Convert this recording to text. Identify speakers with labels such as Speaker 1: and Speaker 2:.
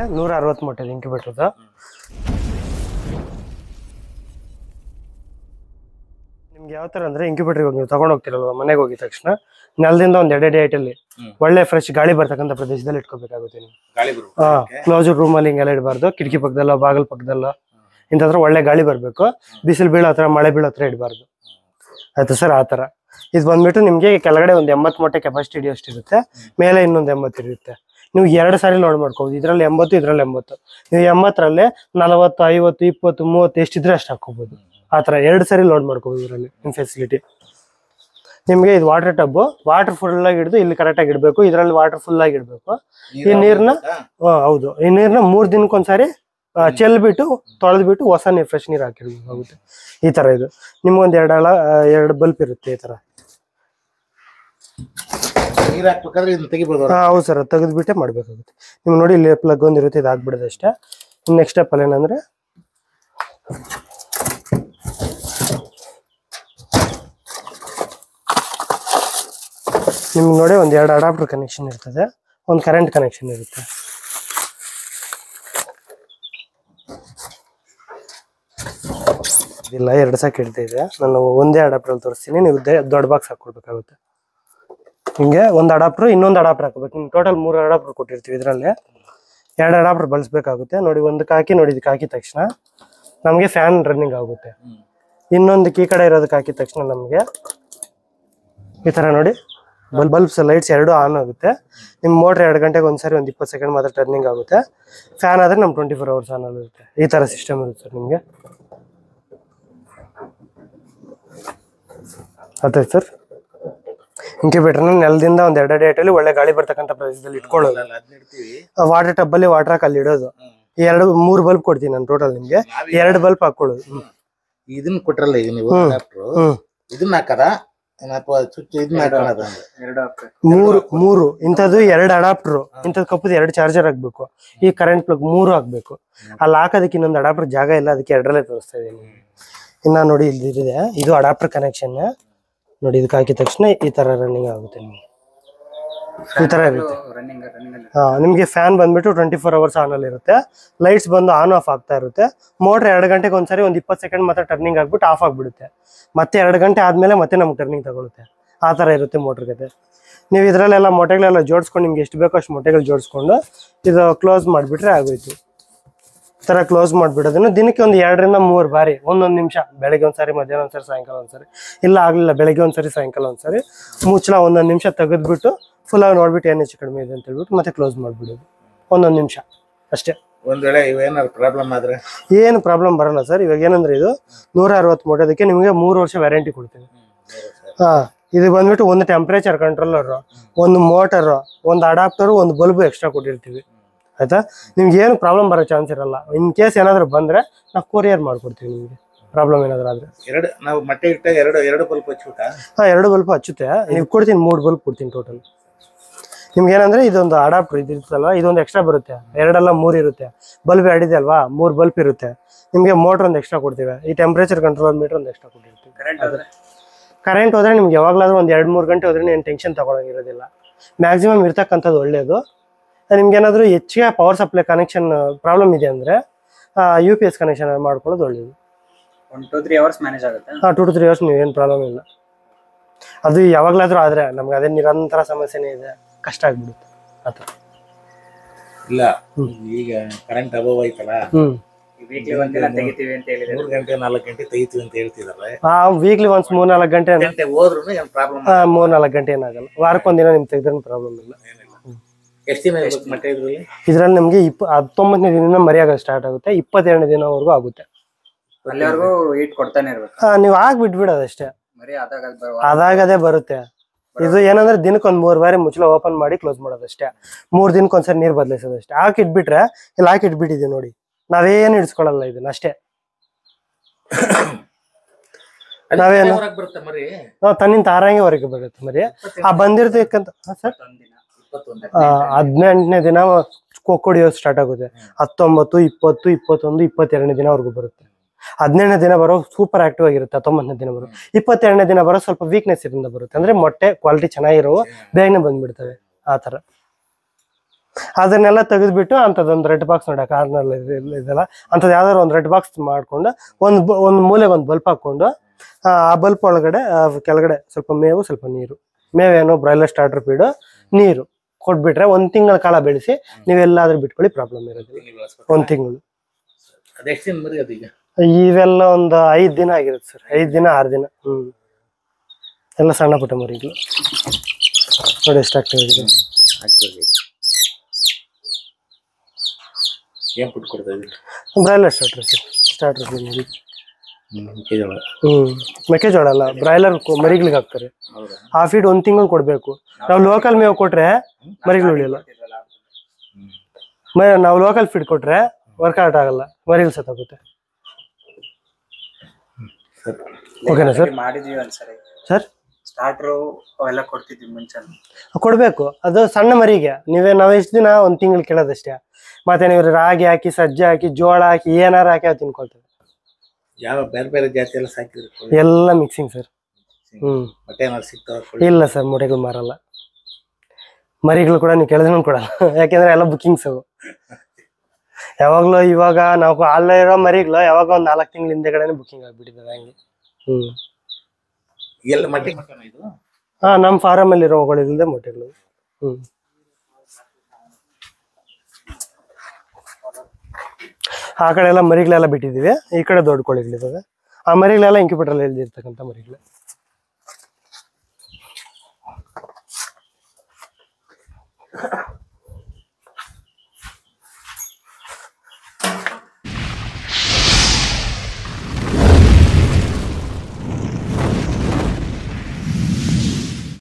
Speaker 1: ನೂರ ಅರವತ್ತು ಮೊಟ್ಟೆ ಇಂಕ್ಯುಬೇಟರ್ದು ನಿಮ್ಗೆ ಯಾವ ತರ ಅಂದ್ರೆ ಇಂಕ್ಯುಬೇಟರ್ ಇವಾಗ ನೀವು ತಗೊಂಡ್ ಹೋಗ್ತಿರಲ್ವಾ ಮನೆಗೆ ಹೋಗಿದ ತಕ್ಷಣ ನೆಲದಿಂದ ಒಂದ್ ಎರಡೆಡೆ ಐಟಲ್ಲಿ
Speaker 2: ಹ್ಮ್.
Speaker 1: ಒಳ್ಳೆ ಫ್ರೆಶ್ ಗಾಳಿ ಬರ್ತಕ್ಕಂಥ ಪ್ರದೇಶದಲ್ಲಿ ಇಟ್ಕೋಬೇಕಾಗುತ್ತೆ ನೀವು
Speaker 2: ಗಾಳಿ
Speaker 1: ಹಾ
Speaker 2: ಬರುತ್ತೆ
Speaker 1: ಕ್ಲೋಸ್ ರೂಮ್ ಅಲ್ಲಿ ಹಿಂಗೆಲ್ಲ ಇಡಬಾರ್ದು ಕಿಟಕಿ ಪಕ್ಕದಲ್ಲ ಬಾಗಲ್ ಪಕ್ಕದಲ್ಲ ಇಂಥದ್ರ ಒಳ್ಳೆ ಗಾಳಿ ಬರಬೇಕು ಬಿಸಿಲು ಬೀಳೋ ಹತ್ರ ಮಳೆ ಬೀಳೋ ಹತ್ರ ಇಡಬಾರ್ದು ಆಯ್ತು ಸರ್ ಆ ಥರ ಇದು ಬಂದ್ಬಿಟ್ಟು ನಿಮಗೆ ಕೆಳಗಡೆ ಒಂದು ಎಂಬತ್ತು ಮೊಟ್ಟೆ ಕೆಪಾಸಿಟಿ ಹಿಡಿಯೋಷ್ಟು ಇರುತ್ತೆ ಮೇಲೆ ಇನ್ನೊಂದು ಎಂಬತ್ತು ಇರುತ್ತೆ ನೀವು ಎರಡು ಸಾರಿ ಲೋಡ್ ಮಾಡ್ಕೋಬೋದು ಇದರಲ್ಲಿ ಎಂಬತ್ತು ಇದರಲ್ಲಿ ಎಂಬತ್ತು ನೀವು ಎಂಬತ್ತರಲ್ಲಿ ನಲವತ್ತು ಐವತ್ತು ಇಪ್ಪತ್ತು ಮೂವತ್ತು ಎಷ್ಟಿದ್ರೆ ಅಷ್ಟು ಹಾಕೋಬೋದು ಆ ಥರ ಎರಡು ಸಾರಿ ಲೋಡ್ ಮಾಡ್ಕೋಬೋದು ಇದರಲ್ಲಿ ನಿಮ್ಮ ಫೆಸಿಲಿಟಿ ನಿಮಗೆ ಇದು ವಾಟರ್ ಟಬ್ಬು ವಾಟರ್ ಫುಲ್ ಆಗಿ ಹಿಡಿದು ಇಲ್ಲಿ ಕರೆಕ್ಟಾಗಿ ಇಡಬೇಕು ಇದರಲ್ಲಿ ವಾಟರ್ ಫುಲ್ ಆಗಿ ಇಡಬೇಕು ಈ ನೀರ್ನ ಹಾ, ಹೌದು ಈ ನೀರ್ನ ಮೂರ್ ದಿನಕ್ಕೊಂದ್ಸಾರಿ ಆ, ಚೆಲ್ಬಿಟ್ಟು ತೊಳೆದ್ಬಿಟ್ಟು ಹೊಸ ನೀರು ಫ್ರೆಶ್ ನೀರು ಹಾಕಿರ್ಬೇಕಾಗುತ್ತೆ ಈ ತರ ಇದು ನಿಮ್ಗೊಂದ್ ಎರಡು ಅಳ ಎರಡು ಬಲ್ಪ್ ಇರುತ್ತೆ ಈ ತರ
Speaker 2: ನೀರ್ ಹಾಕ್ಬೇಕಾದ್ರೆ ಇದನ್ನ ತೆಗಿಬೋದು
Speaker 1: ಹಾ, ಹೌದು ಸರ್ ತೆಗೆದ್ಬಿಟ್ಟೆ ಮಾಡ್ಬೇಕಾಗುತ್ತೆ ನಿಮ್ಗೆ ನೋಡಿ ಇಲ್ಲಿ ಪ್ಲಗ್ ಒಂದ್ ಇರುತ್ತೆ ಇದು ಹಾಕ್ಬಿಡೋದು ಅಷ್ಟೇ ನೆಕ್ಸ್ಟ್ ಸ್ಟೆಪ್ ಅಲ್ಲಿ ಏನಂದ್ರೆ ನಿಮ್ಗೆ ನೋಡಿ ಒಂದ್ ಎರಡು ಅಡಾಪ್ಟರ್ ಕನೆಕ್ಷನ್ ಇರ್ತದೆ ಒಂದು ಕರೆಂಟ್ ಕನೆಕ್ಷನ್ ಇರುತ್ತೆ ಇಲ್ಲ ಎರಡು ಸಾಕು ಹಿಡ್ತಿದೆ ನಾನು ಒಂದೇ ಅಡಾಪ್ಟರ್ ತೋರಿಸ್ತೀನಿ ನೀವು ದೆ- ದೊಡ್ಡ ಬಾಕ್ಸ್ ಹಾಕೊಳ್ಬೇಕಾಗುತ್ತೆ ಹಿಂಗೆ ಒಂದು ಅಡಾಪ್ಟರ್ ಇನ್ನೊಂದು ಅಡಾಪ್ಟರ್ ಹಾಕೋಬೇಕು ನಿಮ್ಗೆ ಟೋಟಲ್ ಮೂರು ಅಡಾಪ್ಟರ್ ಕೊಟ್ಟಿರ್ತೀವಿ ಇದರಲ್ಲಿ ಎರಡು ಅಡಾಪ್ಟರ್ ಬಳಸಬೇಕಾಗುತ್ತೆ ನೋಡಿ ಒಂದಕ್ಕೆ ಹಾಕಿ ನೋಡಿ ಇದಕ್ಕೆ ಹಾಕಿದ ತಕ್ಷಣ ನಮಗೆ ಫ್ಯಾನ್ ರನ್ನಿಂಗ್ ಆಗುತ್ತೆ ಇನ್ನೊಂದಕ್ಕೆ ಈ ಕಡೆ ಇರೋದಕ್ಕೆ ಹಾಕಿದ ತಕ್ಷಣ ನಮಗೆ ಈ ಥರ ನೋಡಿ ಬಲ್ ಬಲ್ಬ್ಸ್ ಲೈಟ್ಸ್ ಎರಡು ಆನ್ ಆಗುತ್ತೆ ನಿಮ್ಮ ಮೋಟ್ರ್ ಎರಡು ಗಂಟೆಗೆ ಒಂದ್ಸರಿ ಒಂದು ಇಪ್ಪತ್ತು ಸೆಕೆಂಡ್ ಮಾತ್ರ ಟರ್ನಿಂಗ್ ಆಗುತ್ತೆ ಫ್ಯಾನ್ ಆದರೆ ನಮ್ಮ ಟ್ವೆಂಟಿ ಫೋರ್ ಅವರ್ಸ್ ಆನ್ ಇರುತ್ತೆ ಈ ಥರ ಸಿಸ್ಟಮ್ ಇರುತ್ತೆ ಸರ್ ನಿಮಗೆ ಆಯ್ತು ಸರ್ ಇಂಕ್ಯುಬೇಟರ್ನ ನೆಲದಿಂದ ಒಂದು ಎರಡು ಡೇಟಲ್ಲಿ ಒಳ್ಳೆ ಗಾಳಿ ಬರ್ತಕ್ಕಂಥ ಪ್ರದೇಶದಲ್ಲಿ ಇಟ್ಕೊಳ್ಳೋದು
Speaker 2: ಅದನ್ನ ಇಡ್ತೀವಿ
Speaker 1: ವಾಟರ್ ಟಬ್ಬಲ್ಲಿ ವಾಟರ್ ಹಾಕಿ ಅಲ್ಲಿ ಇಡೋದು ಈ ಎರಡು ಮೂರು ಬಲ್ಬ್ ಕೊಡ್ತೀನಿ ನಾನು ಟೋಟಲ್ ನಿಮಗೆ
Speaker 2: ನಾವೀಗ
Speaker 1: ಎರಡು ಬಲ್ಬ್ ಹಾಕೊಳ್ಳೋದು ಹ್ಮ್.
Speaker 2: ಇದನ್ನ ಕೊಟ್ರಲ್ಲ ಈಗ ನೀವು adapter,
Speaker 1: ಹ್ಮ್
Speaker 2: ಇದನ್ನ ಹಾಕದ ಅಥವಾ ಸ್ವಿಚ್ ಇದನ್ನ ಹಾಕೋದ
Speaker 1: ಮೂರು ಮೂರು ಇಂಥದ್ದು ಎರಡು ಅಡಾಪ್ಟರ್ ಇಂಥದ್ದು ಕಪ್ಪದ ಎರಡು ಚಾರ್ಜರ್ ಹಾಕ್ಬೇಕು ಈ ಕರೆಂಟ್ ಪ್ಲಗ್ ಮೂರು ಹಾಕ್ಬೇಕು ಅಲ್ಲಿ ಹಾಕೋದಕ್ಕೆ ಇನ್ನೊಂದು ಅಡಾಪ್ಟರ್ ಜಾಗ ಇಲ್ಲ ಅದಕ್ಕೆ ಎರಡರಲ್ಲೇ ತೋರಿಸ್ತಾ ಇದ್ದೀನಿ ಇನ್ನ ನೋಡಿ ಇಲ್ಲಿ ಇದೆ ಇದು ಅಡಾಪ್ಟರ್ ಕನೆಕ್ಷನ್ ನೋಡಿ ಇದಕ್ಕೆ ಹಾಕಿದ ತಕ್ಷಣ ಈ ತರ ರನ್ನಿಂಗ್ ಆಗುತ್ತೆ ನಿಮಗೆ ಈ ತರ ಇರುತ್ತೆ
Speaker 3: ರನ್ನಿಂಗ್ ರನ್ನಿಂಗ್
Speaker 1: ಹಾ ನಿಮಗೆ ಫ್ಯಾನ್ ಬಂದ್ಬಿಟ್ಟು ಟ್ವೆಂಟಿ ಫೋರ್ ಅವರ್ಸ್ ಆನ್ ಅಲ್ಲಿ ಇರುತ್ತೆ ಲೈಟ್ಸ್ ಬಂದು ಆನ್ ಆಫ್ ಆಗ್ತಾ ಇರುತ್ತೆ ಮೋಟರ್ ಎರಡು ಗಂಟೆಗೆ ಒಂದ್ಸರಿ ಒಂದು ಇಪ್ಪತ್ತು ಸೆಕೆಂಡ್ ಮಾತ್ರ ಟರ್ನಿಂಗ್ ಆಗ್ಬಿಟ್ಟು ಆಫ್ ಆಗ್ಬಿಡುತ್ತೆ ಮತ್ತೆ ಎರಡು ಗಂಟೆ ಆದ್ಮೇಲೆ ಮತ್ತೆ ನಮ್ಗೆ ಟರ್ನಿಂಗ್ ತಗೊಳುತ್ತೆ ಆ ಥರ ಇರುತ್ತೆ ಮೋಟರ್ ಗತೆ ನೀವು ಇದರಲ್ಲೆಲ್ಲ ಮೊಟ್ಟೆಗಳೆಲ್ಲ ಜೋಡಿಸ್ಕೊಂಡು ನಿಮ್ಗೆ ಎಷ್ಟು ಬೇಕೋ ಅಷ್ಟು ಮೊಟ್ಟೆಗಳು ಜೋಡಿಸ್ಕೊಂಡು ಇದು ಕ್ಲೋಸ್ ಮಾಡಿಬಿಟ್ರೆ ಆಗೋಯ್ತು ಈ ಥರ ಕ್ಲೋಸ್ ಮಾಡಿಬಿಡೋದನ್ನು ದಿನಕ್ಕೆ ಒಂದು ಎರಡರಿಂದ ಮೂರು ಬಾರಿ ಒಂದೊಂದು ನಿಮಿಷ ಬೆಳಗ್ಗೆ ಒಂದ್ಸರಿ ಮಧ್ಯಾಹ್ನ ಒಂದ್ಸರಿ ಸಾಯಂಕಾಲ ಒಂದ್ಸರಿ ಇಲ್ಲ ಆಗಲಿಲ್ಲ ಬೆಳಗ್ಗೆ ಒಂದ್ಸರಿ ಸಾಯಂಕಾಲ ಒಂದ್ಸರಿ ಮುಚ್ಚಳ ಒಂದೊಂದು ನಿಮಿಷ ತೆಗೆದ್ಬಿಟ್ಟು ಫುಲ್ ಆಗಿ ನೋಡ್ಬಿಟ್ಟು ಏನು ಹೆಚ್ಚು ಕಡಿಮೆ ಇದೆ ಅಂತ ಹೇಳ್ಬಿಟ್ಟು ಮತ್ತೆ ಕ್ಲೋಸ್ ಮಾಡಿಬಿಡೋದು ಒಂದೊಂದು ನಿಮಿಷ ಅಷ್ಟೇ
Speaker 2: ಒಂದ್ ವೇಳೆ ಇವೇನಾದ್ರು ಪ್ರಾಬ್ಲಮ್ ಆದ್ರೆ
Speaker 1: ಏನು ಪ್ರಾಬ್ಲಮ್ ಬರಲ್ಲ ಸರ್ ಇವಾಗ ಏನಂದ್ರೆ ಇದು ನೂರ ಅರವತ್ತು ಮೊಟೋದಕ್ಕೆ ನಿಮಗೆ ಮೂರು ವರ್ಷ ವ್ಯಾರಂಟಿ ಕೊಡ್ತೀವಿ ಹಾ ಇದು ಬಂದ್ಬಿಟ್ಟು ಒಂದು ಟೆಂಪ್ರೇಚರ್ ಕಂಟ್ರೋಲರ್ ಒಂದು ಮೋಟರ್ ಒಂದು ಅಡಾಪ್ಟರ್ ಒಂದು ಬಲ್ಬ್ ಎಕ್ಸ್ಟ್ರಾ ಕೊಟ್ಟಿರ್ತೀವಿ ಆಯ್ತಾ ನಿಮ್ಗೆ ಏನು ಪ್ರಾಬ್ಲಮ್ ಬರೋ ಚಾನ್ಸ್ ಇರಲ್ಲ ಇನ್ ಕೇಸ್ ಏನಾದ್ರು ಬಂದ್ರೆ ನಾವು ಕೊರಿಯರ್ ಮಾಡ್ಕೊಡ್ತೀವಿ ನಿಮಗೆ ಪ್ರಾಬ್ಲಮ್ ಏನಾದ್ರು ಆದ್ರೆ
Speaker 2: ಎರಡು ನಾವು ಮೊಟ್ಟೆ ಇಟ್ಟಾಗ ಎರಡು ಎರಡು ಬಲ್ಪ್ ಹಚ್ಬಿಟ್ಟ
Speaker 1: ಹಾ ಎರಡು ಬಲ್ಬ್ ಹಚ್ಚುತ್ತೆ ನೀವು ಕೊಡ್ತೀನಿ ಮೂರು ಬಲ್ಬ್ ಕೊಡ್ತೀನಿ ಟೋಟಲ್ ನಿಮ್ಗೆ ಏನಂದ್ರೆ ಇದೊಂದು ಅಡಾಪ್ಟರ್ ಇದು ಇರುತ್ತಲ್ವಾ ಇದೊಂದು ಎಕ್ಸ್ಟ್ರಾ ಬರುತ್ತೆ ಎರಡೆಲ್ಲ ಮೂರು ಇರುತ್ತೆ ಬಲ್ಬ್ ಎರಡಿದೆ ಅಲ್ವಾ ಮೂರು ಬಲ್ಬ್ ಇರುತ್ತೆ ನಿಮಗೆ ಮೋಟರ್ ಒಂದು ಎಕ್ಸ್ಟ್ರಾ ಕೊಡ್ತೀವಿ ಈ ಟೆಂಪ್ರೇಚರ್ ಕಂಟ್ರೋಲ್ ಮೀಟರ್ ಒಂದು ಎಕ್ಸ್ಟ್ರಾ ಕೊಟ್ಟಿರ್ತೀವಿ
Speaker 3: ಕರೆಂಟ್ ಆದ್ರೆ
Speaker 1: ಕರೆಂಟ್ ಹೋದ್ರೆ ನಿಮ್ಗೆ ಯಾವಾಗಲಾದ್ರೂ ಒಂದು ಎರಡು ಮೂರು ಗಂಟೆ ಹೋದ್ರೆ ಏನು ಟೆನ್ಷನ್ ತಗೊಳಂಗಿರೋದಿಲ್ಲ ಮ್ಯಾಕ್ಸಿಮಮ್ ಇರ್ತಕ್ಕಂಥದ್ದು ಒಳ್ಳೆಯದು ನಿಮ್ಗೆ ಏನಾದರೂ ಹೆಚ್ಚಿಗೆ ಪವರ್ ಸಪ್ಲೈ ಕನೆಕ್ಷನ್ ಪ್ರಾಬ್ಲಮ್ ಇದೆ ಅಂದರೆ ಯು ಪಿ ಎಸ್ ಕನೆಕ್ಷನ್ ಮಾಡ್ಕೊಳ್ಳೋದು ಒಳ್ಳೆಯದು
Speaker 3: one two three hours manage ಆಗುತ್ತೆ
Speaker 1: ಹಾಂ ಟು ಟು ತ್ರೀ ಅವರ್ಸ್ ನೀವೇನು ಪ್ರಾಬ್ಲಮ್ ಇಲ್ಲ ಅದು ಯಾವಾಗಲಾದ್ರೂ ಆದರೆ ನಮ್ಗೆ ಅದೇ ನಿರಂತರ ಸಮಸ್ಯೆನೇ ಇದೆ ಕಷ್ಟ ಆಗ್ಬಿಡುತ್ತೆ ಆ ಥರ
Speaker 2: ಇಲ್ಲ ಈಗ ಕರೆಂಟ್ ಅಭಾವ ಐತಲ್ಲ
Speaker 1: ಹ್ಞೂ
Speaker 3: ವೀಕ್ಲಿ ಒಂದಿನ ತೆಗಿತೀವಿ ಅಂತ ಹೇಳಿದ್ರೆ
Speaker 2: ಮೂರ್ ಗಂಟೆ ನಾಲ್ಕು ಗಂಟೆ ತೆಗಿತೀವಿ ಅಂತ ಹೇಳ್ತಿದಾರೆ
Speaker 1: ಹಾಂ ವೀಕ್ಲಿ ಒನ್ಸ್ ಮೂರು ನಾಲ್ಕು ಗಂಟೆ
Speaker 2: ಗಂಟೆ ಹೋದ್ರು ಏನ್ ಪ್ರಾಬ್ಲಮ್
Speaker 1: ಮೂರು ನಾಲ್ಕು ಗಂಟೆ ಏನಾಗಲ್ಲ ವಾರಕ್ಕೊಂದಿನ ನಿಮ್ಗೆ ತೆಗೆದ್ರೂ ಪ್ರಾಬ್ಲಮ್ ಇಲ್ಲ
Speaker 2: ಎಷ್ಟ್ ದಿನ ಇರ್ಬೇಕು ಮೊಟ್ಟೆ ಇದ್ರಲ್ಲಿ
Speaker 1: ಇದರಲ್ಲಿ ನಿಮಗೆ ಇಪ್ಪ ಹತ್ತೊಂಬತ್ತನೇ ದಿನದಿಂದ ಮರಿಯಾಗ ಸ್ಟಾರ್ಟ್ ಆಗುತ್ತೆ ಇಪ್ಪತ್ತೆರಡನೇ ದಿನವರೆಗೂ ಆಗುತ್ತೆ
Speaker 3: ಅಲ್ಲಿವರೆಗೂ ಹೀಟ್ ಕೊಡ್ತಾನೆ ಇರ್ಬೇಕು
Speaker 1: ಆ, ನೀವು ಆಗಿ ಬಿಟ್ಬಿಡೋದಷ್ಟೇ
Speaker 3: ಮರಿ ಅದಾಗ ಅದ್ ಬರುವ
Speaker 1: ಅದಾಗದೇ ಬರುತ್ತೆ ಇದು ಏನಂದ್ರೆ ದಿನಕ್ಕೆ ಒಂದ್ ಮೂರ್ ಬಾರಿ ಮುಚ್ಚಳ ಓಪನ್ ಮಾಡಿ ಕ್ಲೋಸ್ ಮಾಡೋದಷ್ಟೇ ಮೂರ್ ದಿನಕ್ಕೆ ಒಂದ್ಸರಿ ನೀರ್ ಬದಲಿಸೋದಷ್ಟೇ ಹಾಕಿ ಇಟ್ಬಿಟ್ರೆ ಇಲ್ಲಿ ಹಾಕಿ ಇಟ್ಬಿಟ್ಟಿದೀವಿ ನೋಡಿ ನಾವೇನು ಇಡ್ಸ್ಕೊಳಲ್ಲ ಇದನ್ನ ಅಷ್ಟೇ ನಾವೇನು?
Speaker 2: ಬರುತ್ತೆ ಮರಿ
Speaker 1: ನಾವು ತನ್ನಿಂದ ತಾರಂಗೆ ಹೊರಗೆ ಬರುತ್ತೆ ಮರಿ ಆ ಬಂದಿರ್ತಕ್ಕಂಥ ಸರ್
Speaker 3: ಒಂದಿನ
Speaker 2: ಇಪ್ಪತ್ತೊಂದು
Speaker 1: ಹದಿನೆಂಟನೇ ದಿನ ಕೊಕ್ಕೊಡಿಯೋ ಸ್ಟಾರ್ಟ್ ಆಗುತ್ತೆ ಹತ್ತೊಂಬತ್ತು ಇಪ್ಪತ್ತು ಇಪ್ಪತ್ತೊಂದು ಇಪ್ಪತ್ತೆರಡನೇ ದಿನವರೆಗೂ ಬರುತ್ತೆ ಹದಿನೇಳನೇ ದಿನ ಬರೋ ಸೂಪರ್ ಆಕ್ಟಿವ್ ಆಗಿರುತ್ತೆ ಹತ್ತೊಂಬತ್ತನೇ ದಿನ ಬರೋ ಇಪ್ಪತ್ತೆರಡನೇ ದಿನ ಬರೋ ಸ್ವಲ್ಪ ವೀಕ್ನೆಸ್ ಇಂದ ಬರುತ್ತೆ ಅಂದ್ರೆ ಮೊಟ್ಟೆ ಕ್ವಾಲಿಟಿ ಚೆನ್ನಾಗಿರೋ ಬೇಗನೆ ಬಂದ್ಬಿಡ್ತವೆ ಆ ಥರ ಅದನ್ನೆಲ್ಲ ತೆಗೆದ್ಬಿಟ್ಟು ಅಂಥದ್ದೊಂದು ರೆಡ್ ಬಾಕ್ಸ್ ನೋಡಿ ಕಾರ್ನರ್ ಇದೆಲ್ಲ ಅಂಥದ್ದು ಯಾವ್ದಾದ್ರು ಒಂದು ರೆಡ್ ಬಾಕ್ಸ್ ಮಾಡ್ಕೊಂಡು ಒಂದು ಬ- ಒಂದು ಮೂಲೆಗೆ ಒಂದು ಬಲ್ಪ್ ಹಾಕ್ಕೊಂಡು ಆ ಬಲ್ಪ್ ಒಳಗಡೆ ಆ, ಕೆಳಗಡೆ ಸ್ವಲ್ಪ ಮೇವು ಸ್ವಲ್ಪ ನೀರು ಮೇವೇನು ಬ್ರಾಯ್ಲರ್ ಸ್ಟಾರ್ಟರ್ ಫೀಡು ನೀರು ಕೊಟ್ಬಿಟ್ರೆ ಒಂದು ತಿಂಗಳ ಕಾಲ ಬೆಳೆಸಿ ನೀವೆಲ್ಲಾದ್ರೂ ಬಿಟ್ಕೊಳ್ಳಿ ಪ್ರಾಬ್ಲಮ್ ಇರೋದಿಲ್ಲ
Speaker 2: ನೀವು ಬಳಸ್ಬೇಕು.
Speaker 1: ಒಂದು ತಿಂಗಳು
Speaker 2: ಅದು ಎಷ್ಟು ದಿನ ಮರಿ ಅದೀಗ
Speaker 1: ಇವೆಲ್ಲ ಒಂದು ಐದು ದಿನ ಆಗಿರುತ್ತೆ ಸರ್ ಐದು ದಿನ ಆರು ದಿನ ಹ್ಮ್ ಎಲ್ಲ ಸಣ್ಣ ಪುಟ್ಟ ಮರಿಗಳು ನೋಡಿ ಎಷ್ಟಾಗ್ತದೆ ಇದು.
Speaker 2: ಹಾಕ್ಬೇಕು ಏನ್ ಫುಡ್ ಕೊಡ್ತಾ ಇದ್ದೀರಿ
Speaker 1: ಬ್ರಾಯ್ಲರ್ ಸ್ಟಾರ್ಟರ್ ಸರ್ ಸ್ಟಾರ್ಟರ್ ಮರಿ
Speaker 2: ಹ್ಮ್ ಮೆಕ್ಕೆಜೋಳ
Speaker 1: ಹ್ಮ್ ಮೆಕ್ಕೆಜೋಳ ಅಲ್ಲ ಬ್ರಾಯ್ಲರ್ ಮರಿಗಳಿಗೆ ಹಾಕ್ತಾರೆ
Speaker 2: ಹೌದಾ
Speaker 1: ಆ ಫೀಡ್ ಒಂದ್ ತಿಂಗಳು ಕೊಡ್ಬೇಕು ನಾವು ಲೋಕಲ್ ಮೇವು ಕೊಟ್ರೆ ಮರಿಗಳು ಉಳಿಯಲ್ಲ ಮ- ನಾವು ಲೋಕಲ್ ಫೀಡ್ ಕೊಟ್ರೆ ವರ್ಕೌಟ್ ಆಗಲ್ಲ ಮರಿಗಳು ಸತ್ತೋಗುತ್ತೆ
Speaker 2: ಸರ್
Speaker 1: ಓಕೆನಾ ಸರ್
Speaker 3: ಮಾಡಿದೀವಿ ಒಂದ್ಸರಿ
Speaker 1: ಸರ್
Speaker 3: ಸ್ಟಾರ್ಟ್ರು ಅವೆಲ್ಲ ಕೊಡ್ತಿದ್ವಿ ಮುಂಚೆ
Speaker 1: ಕೊಡ್ಬೇಕು ಅದು ಸಣ್ಣ ಮರಿಗೆ ನೀವೇ ನಾವು ಎಷ್ಟು ದಿನ ಒಂದ್ ತಿಂಗಳು ಕೇಳೋದಷ್ಟೇ ಮತ್ತೆ ನೀವು ರಾಗಿ ಹಾಕಿ ಸಜ್ಜೆ ಹಾಕಿ ಜೋಳ ಹಾಕಿ ಏನಾರು ಹಾಕಿ ಅದು ತಿನ್ಕೊಳ್ತೇವೆ
Speaker 2: ಯಾವ ಬೇರೆ ಬೇರೆ ಜಾತಿ ಎಲ್ಲ ಸಾಕಿದ್ರಿ ಕೋಳಿ?
Speaker 1: ಎಲ್ಲ ಮಿಕ್ಸಿಂಗ್ ಸರ್ ಹ್ಮ್
Speaker 2: ಮೊಟ್ಟೆ ಏನಾದ್ರು ಸಿಗ್ತಾವ ಕೋಳಿ?
Speaker 1: ಇಲ್ಲ ಸರ್ ಮೊಟ್ಟೆಗಳು ಮಾರಲ್ಲ ಮರಿಗಳು ಕೂಡ ನೀವು ಕೇಳಿದ್ರು ಕೊಡಲ್ಲ ಯಾಕೆಂದ್ರೆ ಎಲ್ಲ ಬುಕಿಂಗ್ಸ್ ಅವು ಯಾವಾಗ್ಲೂ ಇವಾಗ ನಾವು ಅಲ್ಲೇ ಇರೋ ಮರಿಗಳು ಯಾವಾಗ ಒಂದ್ ನಾಲ್ಕು ತಿಂಗಳ ಹಿಂದೆಗಡೆನೆ ಬುಕಿಂಗ್ ಆಗ್ಬಿಟ್ಟಿದ್ದಾವೆ ಹಂಗೆ ಹ್ಮ್
Speaker 2: ಎಲ್ಲ ಮೊಟ್ಟೆ ಮೊಟ್ಟೆನಾ ಇದು
Speaker 1: ಹಾ ನಮ್ಮ ಫಾರಮ್ ಅಲ್ಲಿ ಇರೋ ಹೋಗಳಿಲ್ದೆ ಮೊಟ್ಟೆಗಳು ಹ್ಮ್ ಆ ಕಡೆ ಎಲ್ಲ ಮರಿಗಳೆಲ್ಲ ಬಿಟ್ಟಿದೀವಿ ಈ ಕಡೆ ದೊಡ್ಡ ಕೋಳಿಗಳಿದಾವೆ ಆ ಮರಿಗಳೆಲ್ಲ ಇಂಕ್ಯುಬೇಟರ್ ಅಲ್ಲಿ ಇಳ್ದಿರ್ತಕ್ಕಂಥ ಮರಿಗಳು